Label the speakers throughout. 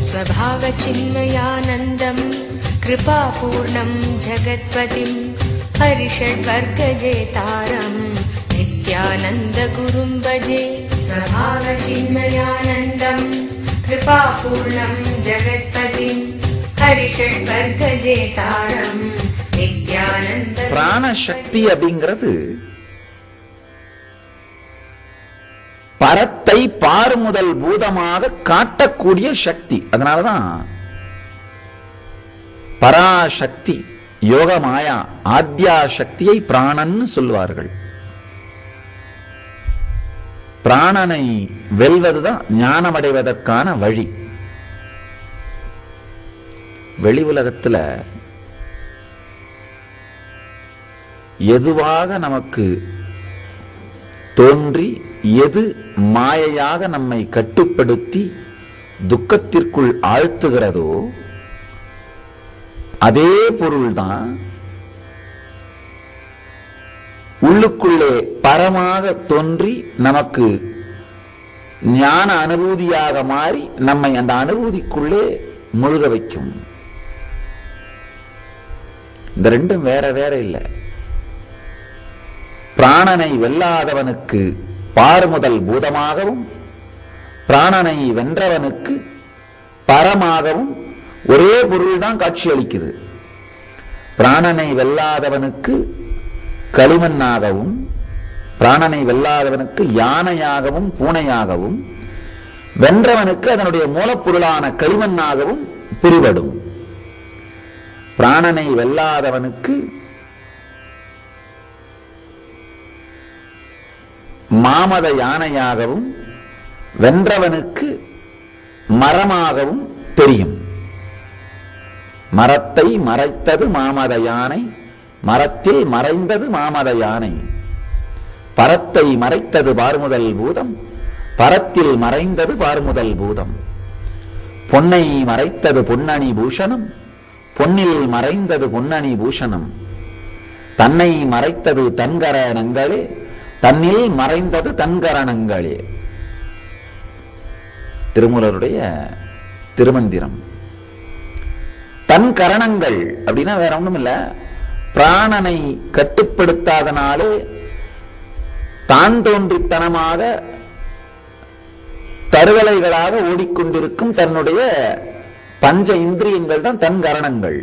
Speaker 1: स्वभावचिन्मयानन्दम् कृपापूर्णम् जगत्पतिम् हरिषड्वर्गजेतारम् नित्यानन्दगुरुम् भजे स्वभावचिन्मयानन्दम् कृपापूर्णम् जगत्पतिम् हरिषड्वर्गजेतारम् नित्यानन्द
Speaker 2: பிராணசக்தி அப்படிங்கிறது பரத்தை பார்முதல் பூதமாக காட்டக்கூடிய சக்தி அதனாலதான் பராசக்தி யோகமாயா ஆத்யா சக்தியை பிராணன்னு சொல்லுவார்கள் பிராணனை வெல்வதுதான் ஞானமடைவதற்கான வழி வெளி உலகத்துல எதுவாக நமக்கு தோன்றி எது மாயையாக நம்மை கட்டுப்படுத்தி துக்கத்திற்குள் ஆழ்த்துகிறதோ அதே பொருள்தான் உள்ளுக்குள்ளே பரமாக தோன்றி நமக்கு ஞான அனுபூதியாக மாறி நம்மை அந்த அனுபூதிக்குள்ளே முழுக வைக்கும் இந்த ரெண்டும் வேற வேற இல்லை பிராணனை வெல்லாதவனுக்கு பார்முதல் பூதமாகவும் பிராணனை வென்றவனுக்கு பரமாகவும் ஒரே பொருள் தான் காட்சியளிக்குது பிராணனை வெல்லாதவனுக்கு களிமண்ணாகவும் பிராணனை வெல்லாதவனுக்கு யானையாகவும் பூனையாகவும் வென்றவனுக்கு அதனுடைய மூலப்பொருளான களிமண்ணாகவும் பிரிபடும் பிராணனை வெல்லாதவனுக்கு மாமத யானையாகவும் வென்றவனுக்கு மரமாகவும் தெரியும் மரத்தை மறைத்தது மாமத யானை மரத்தில் மறைந்தது மாமத யானை பரத்தை மறைத்தது பார்முதல் பூதம் பரத்தில் மறைந்தது பார்முதல் பூதம் பொன்னை மறைத்தது பொன்னணி பூஷணம் பொன்னில் மறைந்தது பொன்னணி பூஷணம் தன்னை மறைத்தது தன்கரணங்களே தன்னில் மறைந்தது தன்கரணங்களே திருமூலருடைய திருமந்திரம் தன் கரணங்கள் அப்படின்னா வேற ஒண்ணும் இல்ல பிராணனை கட்டுப்படுத்தாதனாலே தான் தோன்றித்தனமாக தருவலைகளாக ஓடிக்கொண்டிருக்கும் தன்னுடைய பஞ்ச இந்திரியங்கள் தான் தன் கரணங்கள்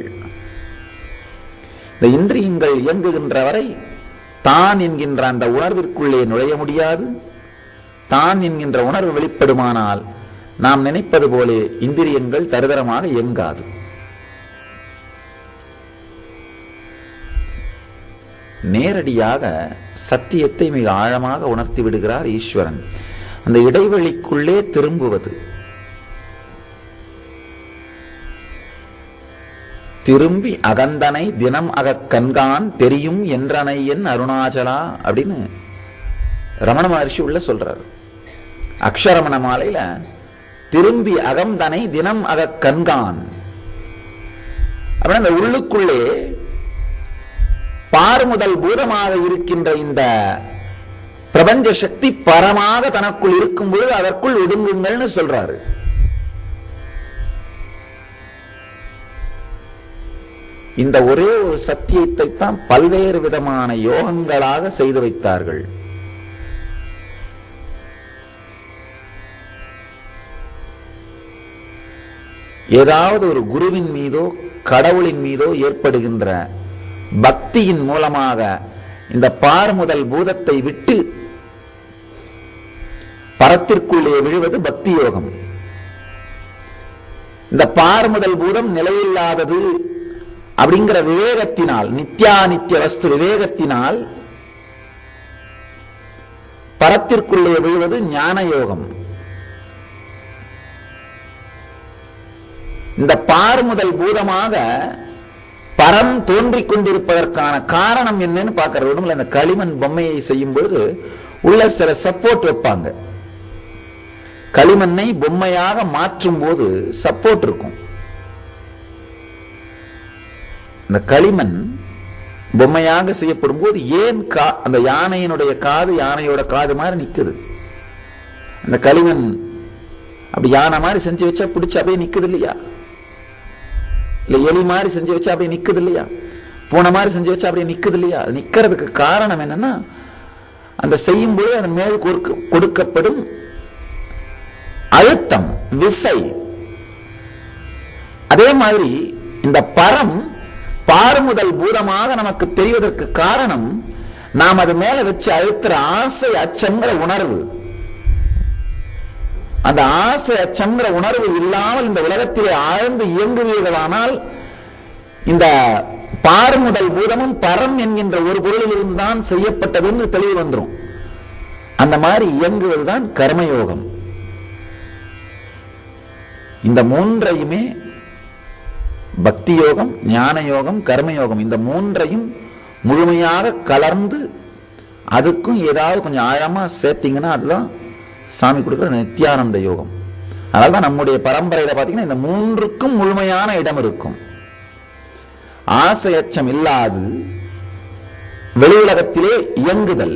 Speaker 2: இந்த இந்திரியங்கள் இயங்குகின்ற வரை தான் என்கின்ற அந்த உணர்விற்குள்ளே நுழைய முடியாது தான் என்கின்ற உணர்வு வெளிப்படுமானால் நாம் நினைப்பது போலே இந்திரியங்கள் தருதரமாக இயங்காது நேரடியாக சத்தியத்தை மிக ஆழமாக உணர்த்தி விடுகிறார் ஈஸ்வரன் அந்த இடைவெளிக்குள்ளே திரும்புவது திரும்பி அகந்தனை தினம் அகக் கண்கான் தெரியும் என்றனை என் அருணாச்சலா அப்படின்னு ரமண மகர்ஷி உள்ள சொல்றார் அக்ஷரமண மாலையில திரும்பி அகந்தனை தினம் அகக் கண்கான் அப்படின்னா அந்த உள்ளுக்குள்ளே பார்முதல் பூதமாக இருக்கின்ற இந்த பிரபஞ்ச சக்தி பரமாக தனக்குள் இருக்கும் பொழுது அதற்குள் ஒடுங்குங்கள்னு சொல்றாரு இந்த ஒரே ஒரு சத்தியத்தை தான் பல்வேறு விதமான யோகங்களாக செய்து வைத்தார்கள் ஏதாவது ஒரு குருவின் மீதோ கடவுளின் மீதோ ஏற்படுகின்ற பக்தியின் மூலமாக இந்த பார்முதல் பூதத்தை விட்டு பரத்திற்குள்ளே விழுவது பக்தி யோகம் இந்த பார்முதல் பூதம் நிலையில்லாதது அப்படிங்கிற விவேகத்தினால் நித்யானித்திய வஸ்து விவேகத்தினால் பரத்திற்குள்ளே விழுவது ஞான யோகம் இந்த பார்முதல் பூதமாக பரம் தோன்றிக் கொண்டிருப்பதற்கான காரணம் என்னன்னு பார்க்கறது ஒண்ணுமில்ல இந்த களிமண் பொம்மையை செய்யும் பொழுது உள்ள சில சப்போர்ட் வைப்பாங்க களிமண்ணை பொம்மையாக மாற்றும் போது சப்போர்ட் இருக்கும் இந்த களிமண் பொம்மையாக செய்யப்படும் போது ஏன் கா அந்த யானையினுடைய காது யானையோட காது மாதிரி நிக்குது அந்த களிமண் அப்படி யானை மாதிரி செஞ்சு வச்சா பிடிச்சி அப்படியே நிக்குது இல்லையா இல்ல எலி மாதிரி செஞ்சு வச்சா அப்படியே நிக்குது இல்லையா பூனை மாதிரி செஞ்சு வச்சா அப்படியே நிக்குது இல்லையா அது நிக்கிறதுக்கு காரணம் என்னன்னா அந்த செய்யும் பொழுது அதன் மேல் கொடுக்க- கொடுக்கப்படும் அழுத்தம் விசை அதே மாதிரி இந்த பரம் பாறுமுதல் பூதமாக நமக்கு தெரிவதற்கு காரணம் நாம் அது மேல வச்சு அழுத்துற ஆசை அச்சங்கிற உணர்வு அந்த ஆசை அச்சங்கிற உணர்வு இல்லாமல் இந்த உலகத்திலே ஆழ்ந்து இயங்குவீர்களானால் இந்த பாறுமுதல் பூதமும் பரம் என்கின்ற ஒரு பொருளில் இருந்துதான் செய்யப்பட்டதுன்னு தெளிவு வந்துரும் அந்த மாதிரி இயங்குவதுதான் கர்மயோகம் இந்த மூன்றையுமே பக்தி யோகம் ஞான யோகம் கர்மயோகம் இந்த மூன்றையும் முழுமையாக கலர்ந்து அதுக்கும் ஏதாவது கொஞ்சம் ஆழமா சேர்த்தீங்கன்னா அதுதான் சாமி கொடுக்குற நித்யானந்த யோகம் அதனால தான் நம்முடைய பரம்பரையில பார்த்தீங்கன்னா இந்த மூன்றுக்கும் முழுமையான இடம் இருக்கும் ஆசை அச்சம் இல்லாது வெளி உலகத்திலே இயங்குதல்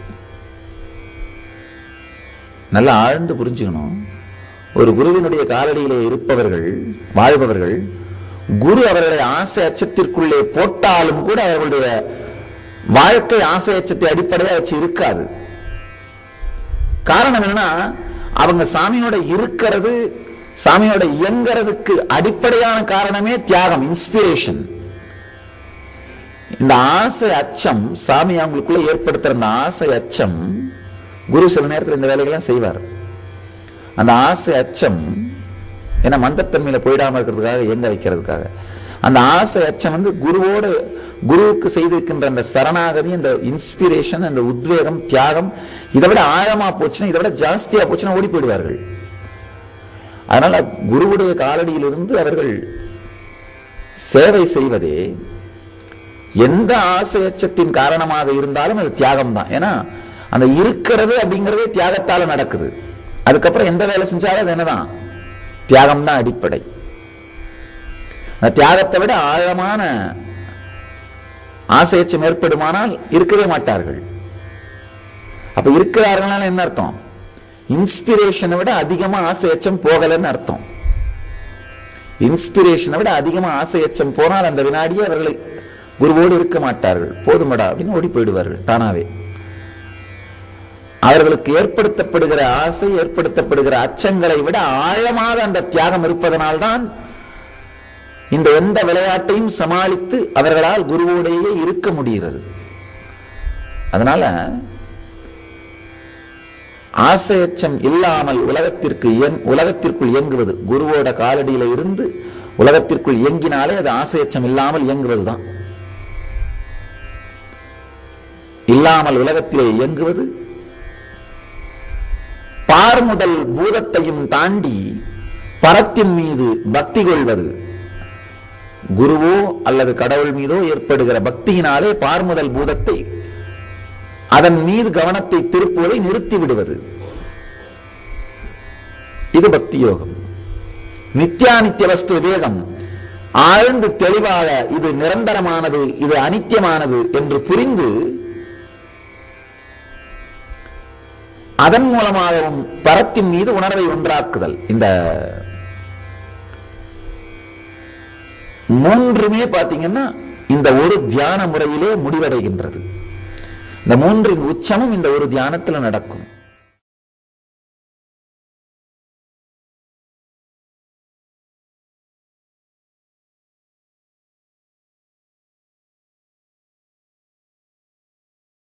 Speaker 2: நல்லா ஆழ்ந்து புரிஞ்சுக்கணும் ஒரு குருவினுடைய காலடியிலே இருப்பவர்கள் வாழ்பவர்கள் குரு அவர்களை ஆசை அச்சத்திற்குள்ளே போட்டாலும் கூட அவர்களுடைய வாழ்க்கை ஆசை அச்சத்தை அடிப்படையாக வச்சு இருக்காது காரணம் என்னன்னா அவங்க சாமியோட இருக்கிறது சாமியோட இயங்குறதுக்கு அடிப்படையான காரணமே தியாகம் இன்ஸ்பிரேஷன் இந்த ஆசை அச்சம் சாமி அவங்களுக்குள்ள ஏற்படுத்துற அந்த ஆசை அச்சம் குரு சில நேரத்தில் இந்த வேலைகள்லாம் செய்வார் அந்த ஆசை அச்சம் ஏன்னா மந்தத்தன்மையில போயிடாம இருக்கிறதுக்காக இயங்க வைக்கிறதுக்காக அந்த ஆசை அச்சம் வந்து குருவோடு குருவுக்கு செய்திருக்கின்ற அந்த சரணாகதி அந்த இன்ஸ்பிரேஷன் அந்த உத்வேகம் தியாகம் இதை விட ஆழமா போச்சுன்னா இதை விட ஜாஸ்தியா போச்சுன்னா ஓடி போயிடுவார்கள் அதனால குருவுடைய காலடியிலிருந்து அவர்கள் சேவை செய்வதே எந்த ஆசை அச்சத்தின் காரணமாக இருந்தாலும் அது தியாகம் தான் ஏன்னா அந்த இருக்கிறது அப்படிங்கிறதே தியாகத்தால நடக்குது அதுக்கப்புறம் எந்த வேலை செஞ்சாலும் அது என்னதான் தியாகம் தான் அடிப்படை அந்த தியாகத்தை விட ஆழமான ஆசை அச்சம் ஏற்படுமானால் இருக்கவே மாட்டார்கள் அப்ப இருக்கிறார்கள்னால என்ன அர்த்தம் இன்ஸ்பிரேஷனை விட அதிகமா ஆசை அச்சம் போகலைன்னு அர்த்தம் இன்ஸ்பிரேஷனை விட அதிகமா ஆசை அச்சம் போனால் அந்த வினாடியே அவர்களை குருவோடு இருக்க மாட்டார்கள் போதுமடா அப்படின்னு ஓடி போயிடுவார்கள் தானாவே அவர்களுக்கு ஏற்படுத்தப்படுகிற ஆசை ஏற்படுத்தப்படுகிற அச்சங்களை விட ஆழமாக அந்த தியாகம் இருப்பதனால்தான் இந்த எந்த விளையாட்டையும் சமாளித்து அவர்களால் குருவோடையே இருக்க முடிகிறது அதனால ஆசையச்சம் இல்லாமல் உலகத்திற்கு இயங்- உலகத்திற்குள் இயங்குவது குருவோட காலடியில இருந்து உலகத்திற்குள் இயங்கினாலே அது ஆசையச்சம் இல்லாமல் இயங்குவதுதான் இல்லாமல் உலகத்திலே இயங்குவது பார்முதல் பூதத்தையும் தாண்டி பரத்தின் மீது பக்தி கொள்வது குருவோ அல்லது கடவுள் மீதோ ஏற்படுகிற பக்தியினாலே பார்முதல் பூதத்தை அதன் மீது கவனத்தை திருப்புவதை நிறுத்தி விடுவது இது பக்தி யோகம் நித்யானித்திய வஸ்து விவேகம் ஆழ்ந்து தெளிவாக இது நிரந்தரமானது இது அனித்தியமானது என்று புரிந்து அதன் மூலமாகவும் பரத்தின் மீது உணர்வை ஒன்றாக்குதல் இந்த மூன்றுமே பாத்தீங்கன்னா இந்த ஒரு தியான முறையிலே முடிவடைகின்றது இந்த மூன்றின் உச்சமும் இந்த ஒரு தியானத்துல நடக்கும்